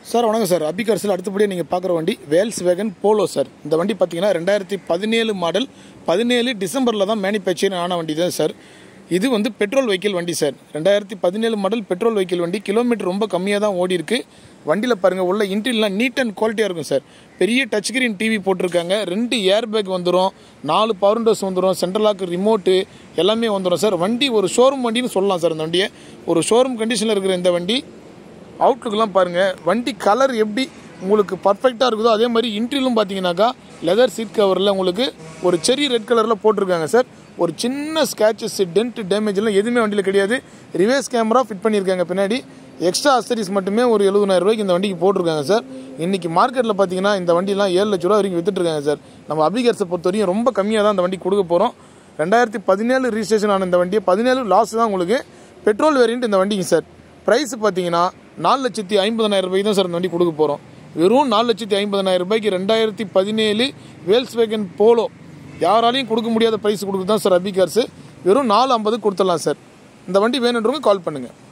sir வணக்கம் sir அபிகார்ஸில் அடுத்தபடியாக நீங்கள் பார்க்குற வண்டி வேல்ஸ் வேகன் போலோ சார் இந்த வண்டி பார்த்தீங்கன்னா ரெண்டாயிரத்தி பதினேழு மாடல் பதினேழு டிசம்பரில் தான் மேனுஃபேக்சரிங் ஆன வண்டி தான் சார் இது வந்து பெட்ரோல் வெஹிக்கிள் வண்டி சார் ரெண்டாயிரத்தி பதினேழு மாடல் பெட்ரோல் வெஹிக்கிள் வண்டி கிலோமீட்டர் ரொம்ப கம்மியாக தான் ஓடி இருக்கு வண்டியில் பாருங்கள் உள்ள இன்டீரியர்லாம் நீட் அண்ட் குவாலிட்டியாக இருக்கும் சார் பெரிய டச் ஸ்க்ரீன் டிவி போட்டிருக்காங்க ரெண்டு ஏர் பேக் வந்துடும் நாலு பவர் விண்டோஸ் வந்துடும் சென்ட்ரல் லாக் ரிமோட்டு எல்லாமே வந்துடும் சார் வண்டி ஒரு ஷோரூம் வண்டின்னு சொல்லலாம் சார் இந்த வண்டியை ஒரு ஷோரூம் கண்டிஷனில் இருக்கிற இந்த வண்டி அவுட்லுக்கெலாம் பாருங்கள் வண்டி கலர் எப்படி உங்களுக்கு பர்ஃபெக்டாக இருக்குதோ அதே மாதிரி இன்ட்ரிலும் பார்த்தீங்கன்னாக்கா லெதர் சீட் கவரில் உங்களுக்கு ஒரு செரி ரெட் கலரில் போட்டிருக்காங்க சார் ஒரு சின்ன ஸ்கேச்சஸ் டென்ட் டேமேஜ்லாம் எதுவுமே வண்டியில் கிடையாது ரிவர்ஸ் கேமரா ஃபிட் பண்ணியிருக்காங்க பின்னாடி எக்ஸ்ட்ரா அசரிஸ் மட்டுமே ஒரு எழுபதாயிரம் ரூபாய்க்கு இந்த வண்டிக்கு போட்டிருக்காங்க சார் இன்றைக்கி மார்க்கெட்டில் பார்த்தீங்கன்னா இந்த வண்டிலாம் ஏழு லட்ச ரூபா வரைக்கும் வித்துட்ருக்காங்க சார் நம்ம அபிகர்ஸை பொறுத்த வரைக்கும் ரொம்ப கம்மியாக தான் இந்த வண்டி கொடுக்க போகிறோம் ரெண்டாயிரத்தி பதினேழு ரிஜிஸ்ட்ரேஷன் ஆன இந்த வண்டியை பதினேழு லாஸ் தான் உங்களுக்கு பெட்ரோல் வேரியன்ட் இந்த வண்டிங்க சார் ப்ரைஸ் பார்த்தீங்கன்னா நாலு லட்சத்தி ஐம்பதனாயிரம் ரூபாய்க்கு தான் சார் இந்த வண்டி கொடுக்க போகிறோம் வெறும் நாலு லட்சத்தி ஐம்பதனாயிரம் ரூபாய்க்கு ரெண்டாயிரத்தி பதினேழு வேல்ஸ் வேகன் போலோ யாராலையும் கொடுக்க முடியாத ப்ரைஸ் கொடுக்குறது தான் சார் அபிகார்ஸு வெறும் நாலு ஐம்பது கொடுத்துடலாம் சார் இந்த வண்டி வேணுன்றவங்க கால் பண்ணுங்கள்